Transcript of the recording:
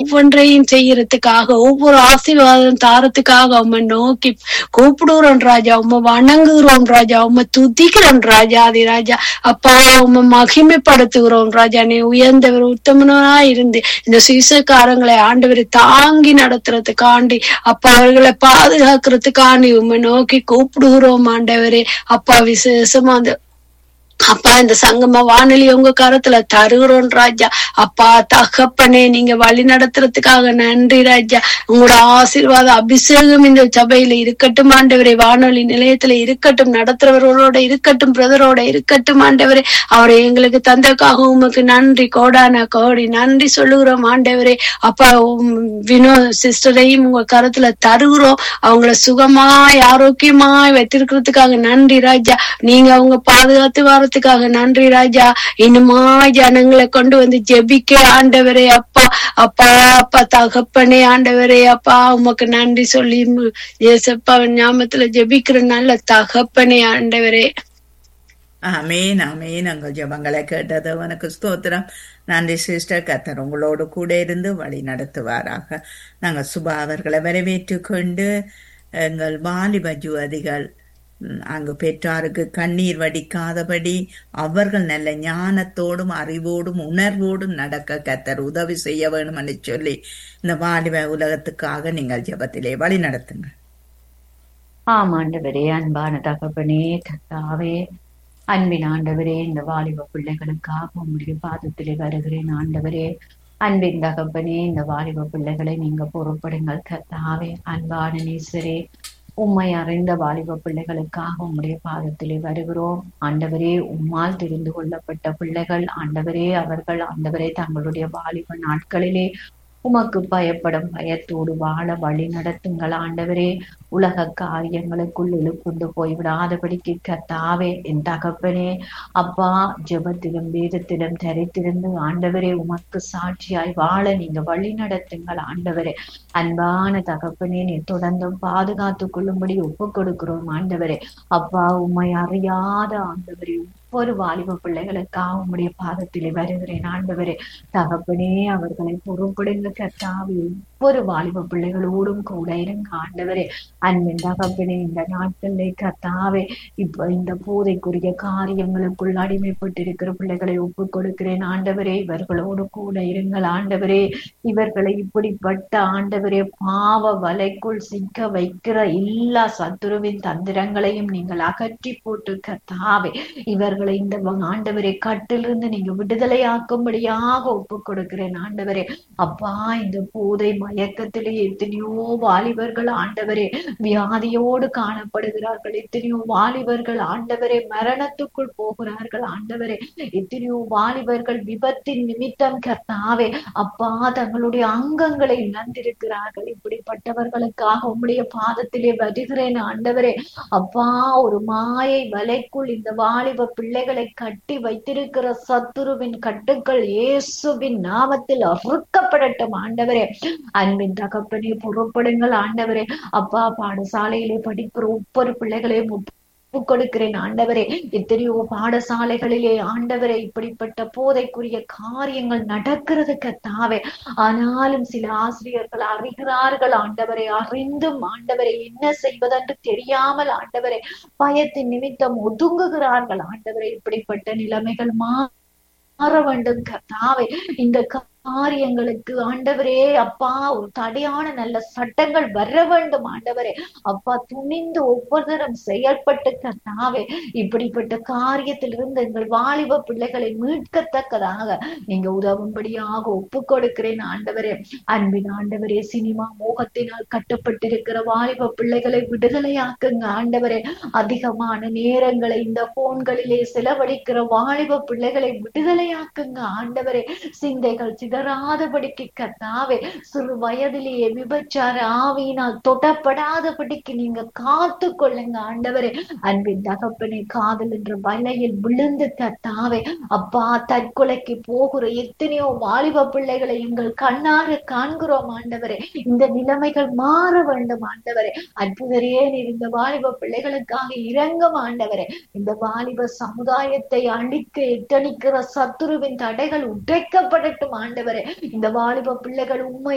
ஒவ்வொன்றையும் செய்யறதுக்காக ஒவ்வொரு ஆசீர்வாதம் தாரத்துக்காக உம்மை நோக்கி கூப்பிடுறோம் ராஜா உம்மை வணங்குகிறோம் ராஜா உம்மை துதிக்கிறோம் ராஜா ஆதி ராஜா அப்பா உம்மை மகிமைப்படுத்துகிறோம் ராஜா நீ உயர்ந்தவர் உத்தமனா இருந்து இந்த சுவிசக்காரங்களை ஆண்டவரை தாங்கி நடத்துறதுக்காண்டி அப்பா அவர்களை பாதுகாக்கிறதுக்காண்டி உம்மை நோக்கி கூப்பிடுகிறோம் ஆண்டவரே அப்பா விசேஷமா அந்த அப்பா இந்த சங்கம வானொலி உங்க கரத்துல தருகிறோம் ராஜா அப்பா தகப்பனே நீங்க வழி நடத்துறதுக்காக நன்றி ராஜா உங்களோட ஆசீர்வாத அபிஷேகம் இந்த சபையில இருக்கட்டும் ஆண்டவரே வானொலி நிலையத்துல இருக்கட்டும் நடத்துறவர்களோட இருக்கட்டும் பிரதரோட இருக்கட்டும் ஆண்டவரே அவரை எங்களுக்கு தந்ததுக்காக உமக்கு நன்றி கோடான கோடி நன்றி சொல்லுகிறோம் ஆண்டவரே அப்பா உம் வினோ சிஸ்டரையும் உங்க கரத்துல தருகிறோம் அவங்கள சுகமாய் ஆரோக்கியமாய் வைத்திருக்கிறதுக்காக நன்றி ராஜா நீங்க அவங்க பாதுகாத்து வரதுக்காக நன்றி ராஜா இன்னுமா ஜனங்களை கொண்டு வந்து ஜெபிக்க ஆண்டவரே அப்பா அப்பா அப்பா தகப்பனே ஆண்டவரே அப்பா உமக்கு நன்றி சொல்லி மு- ஏசப்பா ஞாபகத்துல ஜெபிக்கிற நல்ல தகப்பனே ஆண்டவரே ஆமேன் ஆமேன் உங்கள் ஜெபங்களை கேட்டது உனக்கு ஸ்தோத்திரம் நன்றி சிஸ்டர் கத்தர் உங்களோடு கூட இருந்து வழி நடத்துவாராக நாங்கள் சுபா அவர்களை வரவேற்று கொண்டு எங்கள் வாலிப ஜுவதிகள் ம், அங்கு பெற்றாருக்கு கண்ணீர் வடிக்காதபடி அவர்கள் நல்ல ஞானத்தோடும் அறிவோடும் உணர்வோடும் நடக்க கத்தர் உதவி செய்ய வேணும்னு சொல்லி இந்த வாலிப உலகத்துக்காக நீங்கள் ஜெபத்திலே வழி நடத்துங்க ஆம் ஆண்டவரே அன்பான தகப்பனே கர்த்தாவே அன்பின் ஆண்டவரே இந்த வாலிப பிள்ளைகளுக்காக உம்முடைய பாதத்திலே வருகிறேன் ஆண்டவரே அன்பின் தகப்பனே இந்த வாலிப பிள்ளைகளை நீங்க பொறுப்படுங்கள் கர்த்தாவே அன்பான நேசரே உம்மை அறிந்த வாலிப பிள்ளைகளுக்காக உம்முடைய பாதத்திலே வருகிறோம் ஆண்டவரே உம்மால் தெரிந்து கொள்ளப்பட்ட பிள்ளைகள் ஆண்டவரே அவர்கள் ஆண்டவரே தங்களுடைய வாலிப நாட்களிலே உமக்கு பயப்படும் பயத்தோடு வாழ வழி நடத்துங்கள் ஆண்டவரே உலக காரியங்களுக்குள் இழுக்குண்டு போய்விடாதபடிக்கு கர்த்தாவே என் தகப்பனே அப்பா ஜெபத்திலும் வேதத்திலும் தரித்திருந்து ஆண்டவரே உமக்கு சாட்சியாய் வாழ நீங்க வழி நடத்துங்கள் ஆண்டவரே அன்பான தகப்பனே நீ தொடர்ந்தும் பாதுகாத்துக் கொள்ளும்படி ஒப்பு கொடுக்கிறோம் ஆண்டவரே அப்பா உம்மை அறியாத ஆண்டவரே ஒவ்வொரு வாலிப பிள்ளைகளுக்காக உம்முடைய பாதத்திலே வருகிறேன் ஆண்டவரே தகப்பனே அவர்களை பொறுப்படுங்க கர்த்தாவே ஒவ்வொரு வாலிப பிள்ளைகளோடும் கூட இருங்க ஆண்டவரே அன்பின் தகப்பனே இந்த நாட்களிலே கர்த்தாவே இப்ப இந்த போதைக்குரிய காரியங்களுக்குள் அடிமைப்பட்டிருக்கிற பிள்ளைகளை ஒப்புக் கொடுக்கிறேன் ஆண்டவரே இவர்களோடு கூட இருங்கள் ஆண்டவரே இவர்களை இப்படிப்பட்ட ஆண்டவரே பாவ வலைக்குள் சிக்க வைக்கிற எல்லா சத்துருவின் தந்திரங்களையும் நீங்கள் அகற்றி போட்டு கர்த்தாவே இவர்களை இந்த ஆண்டவரே கட்டிலிருந்து நீங்க விடுதலையாக்கும்படியாக ஒப்புக் கொடுக்கிறேன் ஆண்டவரே அப்பா இந்த போதை மயக்கத்திலே எத்தனையோ வாலிபர்கள் ஆண்டவரே வியாதியோடு காணப்படுகிறார்கள் எத்தனையோ வாலிபர்கள் ஆண்டவரே மரணத்துக்குள் போகிறார்கள் ஆண்டவரே எத்தனையோ வாலிபர்கள் விபத்தின் நிமித்தம் கர்த்தாவே அப்பா தங்களுடைய அங்கங்களை இழந்திருக்கிறார்கள் இப்படிப்பட்டவர்களுக்காக உம்முடைய பாதத்திலே வருகிறேன் ஆண்டவரே அப்பா ஒரு மாயை வலைக்குள் இந்த வாலிப பிள்ளைகளை கட்டி வைத்திருக்கிற சத்துருவின் கட்டுக்கள் இயேசுவின் நாமத்தில் அறுக்கப்படட்டும் ஆண்டவரே அன்பின் தகப்பனே புறப்படுங்கள் ஆண்டவரே அப்பா பாடசாலையிலே படிக்கிற ஒவ்வொரு பிள்ளைகளையும் ஒப்புக் கொடுக்கிறேன் ஆண்டவரே எத்தனையோ பாடசாலைகளிலே ஆண்டவரே இப்படிப்பட்ட போதைக்குரிய காரியங்கள் நடக்கிறது கத்தாவே ஆனாலும் சில ஆசிரியர்கள் அறிகிறார்கள் ஆண்டவரை அறிந்தும் ஆண்டவரை என்ன செய்வதென்று தெரியாமல் ஆண்டவரை பயத்தின் நிமித்தம் ஒதுங்குகிறார்கள் ஆண்டவரை இப்படிப்பட்ட நிலைமைகள் மா மாற வேண்டும் கர்த்தாவே இந்த காரியங்களுக்கு ஆண்டவரே அப்பா ஒரு தடையான நல்ல சட்டங்கள் வர வேண்டும் ஆண்டவரே அப்பா துணிந்து ஒவ்வொருத்தரும் செயல்பட்டு கர்த்தாவே இப்படிப்பட்ட காரியத்திலிருந்து எங்கள் வாலிப பிள்ளைகளை மீட்கத்தக்கதாக நீங்க உதவும்படியாக ஒப்பு கொடுக்கிறேன் ஆண்டவரே அன்பின் ஆண்டவரே சினிமா மோகத்தினால் கட்டப்பட்டிருக்கிற வாலிப பிள்ளைகளை விடுதலையாக்குங்க ஆண்டவரே அதிகமான நேரங்களை இந்த போன்களிலே செலவழிக்கிற வாலிப பிள்ளைகளை விடுதலையாக்குங்க ஆண்டவரே சிந்தைகள் சிதறாதபடிக்கு கத்தாவே சிறு வயதிலேயே விபச்சார ஆவியினால் தொடப்படாதபடிக்கு நீங்க காத்து கொள்ளுங்க ஆண்டவரே அன்பின் தகப்பனை காதல் என்ற வலையில் விழுந்து கத்தாவே அப்பா தற்கொலைக்கு போகிற எத்தனையோ வாலிப பிள்ளைகளை எங்கள் கண்ணார காண்கிறோம் ஆண்டவரே இந்த நிலைமைகள் மாற வேண்டும் ஆண்டவரே அற்புதரே நீர் இந்த வாலிப பிள்ளைகளுக்காக இறங்கும் ஆண்டவரே இந்த வாலிப சமுதாயத்தை அழிக்க எத்தனிக்கிற சத்துருவின் தடைகள் உடைக்கப்படட்டும் ஆண்டவரே இந்த வாலிப பிள்ளைகள் உண்மை